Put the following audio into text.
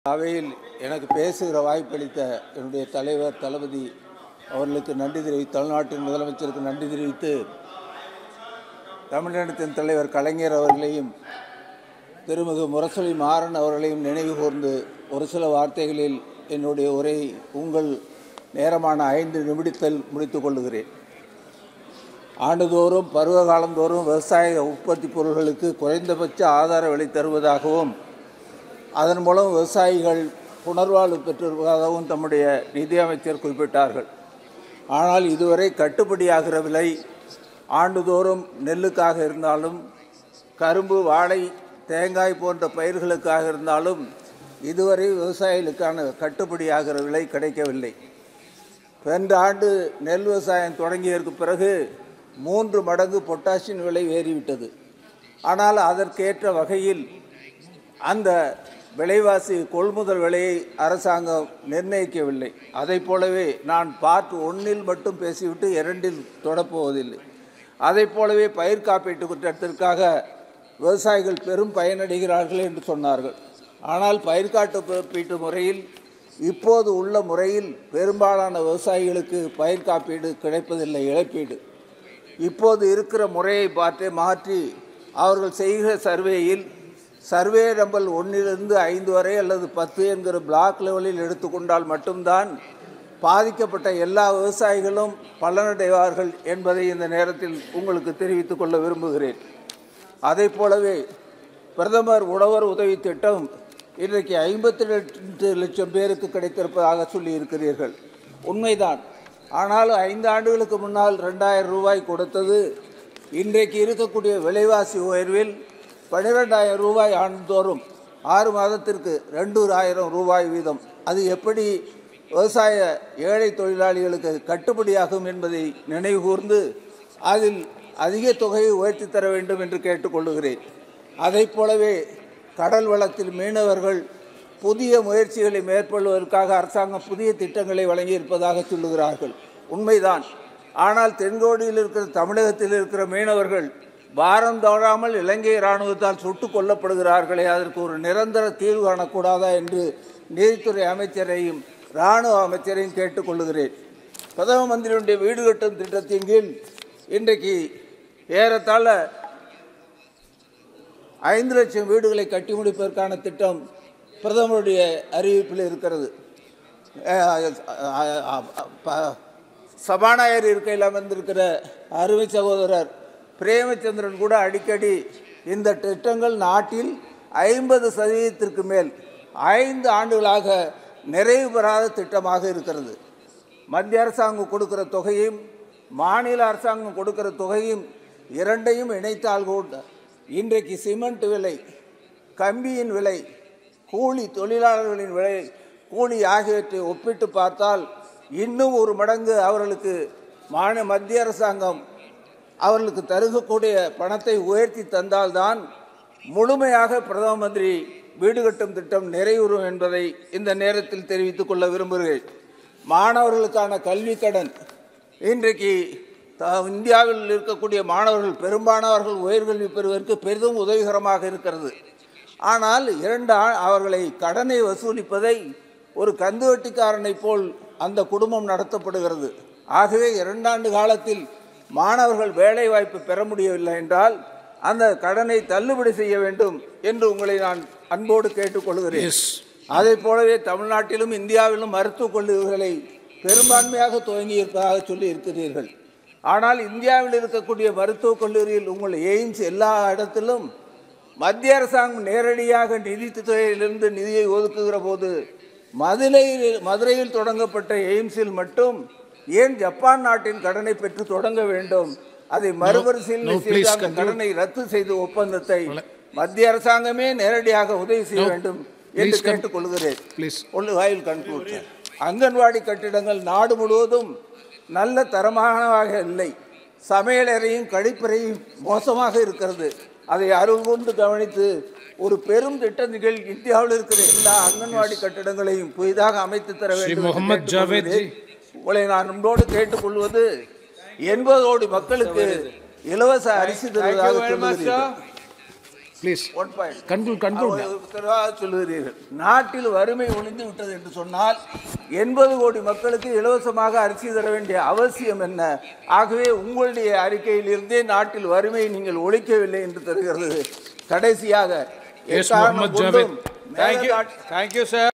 அவையில் எனக்கு பேசுகிற வாய்ப்பளித்த என்னுடைய தலைவர் தளபதி அவர்களுக்கு நன்றி தெரிவித்து தமிழ்நாட்டின் முதலமைச்சருக்கு நன்றி தெரிவித்து தமிழினத்தின் தலைவர் கலைஞர் அவர்களையும் திருமிகு முரசொலி மாறன் அவர்களையும் நினைவு கூர்ந்து ஒரு சில வார்த்தைகளில் என்னுடைய உரை உங்கள் நேரமான ஐந்து நிமிடத்தில் முடித்துக் கொள்ளுகிறேன் ஆண்டுதோறும் பருவ காலந்தோறும் விவசாய உற்பத்தி பொருட்களுக்கு குறைந்தபட்ச ஆதார விலை தருவதாகவும் அதன் மூலம் விவசாயிகள் புனர்வாழ்வு பெற்றிருப்பதாகவும் தம்முடைய நிதியமைச்சர் குறிப்பிட்டார்கள் ஆனால் இதுவரை கட்டுப்படியாகிற விலை ஆண்டுதோறும் நெல்லுக்காக இருந்தாலும் கரும்பு வாழை தேங்காய் போன்ற பயிர்களுக்காக இருந்தாலும் இதுவரை விவசாயிகளுக்கான கட்டுப்படியாகிற விலை கிடைக்கவில்லை சென்ற ஆண்டு நெல் விவசாயம் தொடங்கியதற்கு பிறகு மூன்று மடங்கு பொட்டாசியம் விலை ஏறிவிட்டது ஆனால் அதற்கேற்ற வகையில் அந்த விலைவாசி கொள்முதல் விலையை அரசாங்கம் நிர்ணயிக்கவில்லை அதைப் போலவே நான் பார்ட் ஒன்றில் மட்டும் பேசிவிட்டு இரண்டில் தொடப்போவதில்லை அதைப் போலவே பயிர் காப்பீட்டு திட்டத்திற்காக விவசாயிகள் பெரும் பயனடைகிறார்கள் என்று சொன்னார்கள் ஆனால் பயிர் காப்பீட்டு முறையில் இப்போது உள்ள முறையில் பெரும்பாலான விவசாயிகளுக்கு பயிர் காப்பீடு கிடைப்பதில்லை இழப்பீடு இப்போது இருக்கிற முறையை பார்த்து மாற்றி அவர்கள் செய்கிற சர்வேயில் சர்வே நம்பர் ஒன்றிலிருந்து ஐந்து வரை அல்லது பத்து என்கிற பிளாக் லெவலில் எடுத்துக்கொண்டால் மட்டும்தான் பாதிக்கப்பட்ட எல்லா விவசாயிகளும் பலனடைவார்கள் என்பதை இந்த நேரத்தில் உங்களுக்கு தெரிவித்துக் கொள்ள விரும்புகிறேன் அதை போலவே பிரதமர் உழவர் உதவி திட்டம் இன்றைக்கு ஐம்பத்தி ரெண்டு லட்சம் பேருக்கு கிடைத்திருப்பதாக சொல்லி இருக்கிறீர்கள் உண்மைதான் ஆனால் ஐந்து ஆண்டுகளுக்கு முன்னால் ரெண்டாயிரம் ரூபாய் கொடுத்தது இன்றைக்கு இருக்கக்கூடிய விலைவாசி உயர்வில் பன்னிரெண்டாயிரம் ரூபாய் ஆண்டுதோறும் ஆறு மாதத்திற்கு ரெண்டு ஆயிரம் ரூபாய் வீதம் அது எப்படி விவசாய ஏழை தொழிலாளிகளுக்கு கட்டுப்படியாகும் என்பதை நினைவுகூர்ந்து அதில் அதிக தொகையை உயர்த்தி தர வேண்டும் என்று கேட்டுக்கொள்ளுகிறேன் அதைப் போலவே கடல் வளத்தில் மீனவர்கள் புதிய முயற்சிகளை மேற்கொள்வதற்காக அரசாங்கம் புதிய திட்டங்களை வழங்கியிருப்பதாக சொல்லுகிறார்கள் உண்மைதான் ஆனால் தென்கோடியில் இருக்கிற தமிழகத்தில் இருக்கிற மீனவர்கள் பாரம் தவறாமல் இலங்கை இராணுவத்தால் சுட்டுக் கொல்லப்படுகிறார்களே அதற்கு ஒரு நிரந்தர தீர்வு காணக்கூடாதா என்று நீதித்துறை அமைச்சரையும் இராணுவ அமைச்சரையும் கேட்டுக்கொள்ளுகிறேன் பிரதம மந்திரியுடைய வீடு கட்டும் திட்டத்தின் கீழ் இன்றைக்கு ஏறத்தாழ ஐந்து லட்சம் வீடுகளை கட்டி முடிப்பதற்கான திட்டம் பிரதமருடைய அறிவிப்பில் இருக்கிறது சபாநாயகர் இருக்கையில் அமர்ந்திருக்கிற அருமை சகோதரர் பிரேமச்சந்திரன் கூட அடிக்கடி இந்த திட்டங்கள் நாட்டில் ஐம்பது சதவீதத்திற்கு மேல் ஐந்து ஆண்டுகளாக நிறைவு பெறாத திட்டமாக இருக்கிறது மத்திய அரசாங்கம் கொடுக்கிற தொகையும் மாநில அரசாங்கம் கொடுக்கிற தொகையும் இரண்டையும் இணைத்தால் கூட இன்றைக்கு சிமெண்ட் விலை கம்பியின் விலை கூலி தொழிலாளர்களின் விலை கூலி ஆகியவற்றை ஒப்பிட்டு பார்த்தால் இன்னும் ஒரு மடங்கு அவர்களுக்கு மாநில மத்திய அரசாங்கம் அவர்களுக்கு தருகக்கூடிய பணத்தை உயர்த்தி தந்தால்தான் முழுமையாக பிரதம மந்திரி வீடு கட்டும் திட்டம் நிறைவுறும் என்பதை இந்த நேரத்தில் தெரிவித்துக் கொள்ள விரும்புகிறேன் மாணவர்களுக்கான கல்வி கடன் இன்றைக்கு இந்தியாவில் இருக்கக்கூடிய மாணவர்கள் பெரும்பாலானவர்கள் உயர்கல்வி பெறுவதற்கு பெரிதும் உதவிகரமாக இருக்கிறது ஆனால் இரண்டு அவர்களை கடனை வசூலிப்பதை ஒரு கந்துவட்டிக்காரனை போல் அந்த குடும்பம் நடத்தப்படுகிறது ஆகவே இரண்டாண்டு காலத்தில் மாணவர்கள் வேலை வாய்ப்பு பெற முடியவில்லை என்றால் அந்த கடனை தள்ளுபடி செய்ய வேண்டும் என்று உங்களை நான் அன்போடு கேட்டுக்கொள்கிறேன் அதே போலவே தமிழ்நாட்டிலும் இந்தியாவிலும் மருத்துவக் கல்லூரிகளை பெரும்பான்மையாக துவங்கி இருப்பதாக சொல்லி இருக்கிறீர்கள் ஆனால் இந்தியாவில் இருக்கக்கூடிய மருத்துவக் கல்லூரியில் உங்கள் எய்ம்ஸ் எல்லா இடத்திலும் மத்திய அரசாங்கம் நேரடியாக நிதித்துறையிலிருந்து நிதியை ஒதுக்குகிற போது மதுரையில் மதுரையில் தொடங்கப்பட்ட எய்ம்ஸில் மட்டும் ஏன் ஜப்பான் நாட்டின் கடனை பெற்று தொடங்க வேண்டும் அதை மறுபரிசீலனை செய்து அந்த கடனை ரத்து செய்த ஒப்பந்தத்தை மத்திய அரசாங்கமே நேரடியாக உதவி செய்ய வேண்டும் என்று கேட்டுக்கொள்கிறேன் வாயில் கண்கூட் அங்கன்வாடி கட்டிடங்கள் நாடு முழுவதும் நல்ல தரமானதாக இல்லை சமையலறையும் கழிப்பறையும் மோசமாக இருக்கிறது அதை அருள் கொண்டு கவனித்து ஒரு பெரும் திட்டங்கள் இந்தியாவில் இருக்கிற எல்லா அங்கன்வாடி கட்டிடங்களையும் புதிதாக அமைத்து தர வேண்டும் உங்களை நான் அன்போடு கேட்டுக்கொள்வது எண்பது கோடி மக்களுக்கு இலவச அரிசி தருவதாக சொல்லுகிறீர்கள் ப்ளீஸ் ஒன் பாயிண்ட் கண்குள் கண்குள் தெளிவாக சொல்லுகிறீர்கள் நாட்டில் வறுமை ஒழிந்து விட்டது என்று சொன்னால் எண்பது கோடி மக்களுக்கு இலவசமாக அரிசி தர வேண்டிய அவசியம் என்ன ஆகவே உங்களுடைய அறிக்கையிலிருந்தே நாட்டில் வறுமையை நீங்கள் ஒழிக்கவில்லை என்று தெரிகிறது கடைசியாக எஸ் எக்காரணம் முகமது ஜாவேத் கொண்டும் தேங்க்யூ மேல நாட்டு- தேங்க்யூ சார்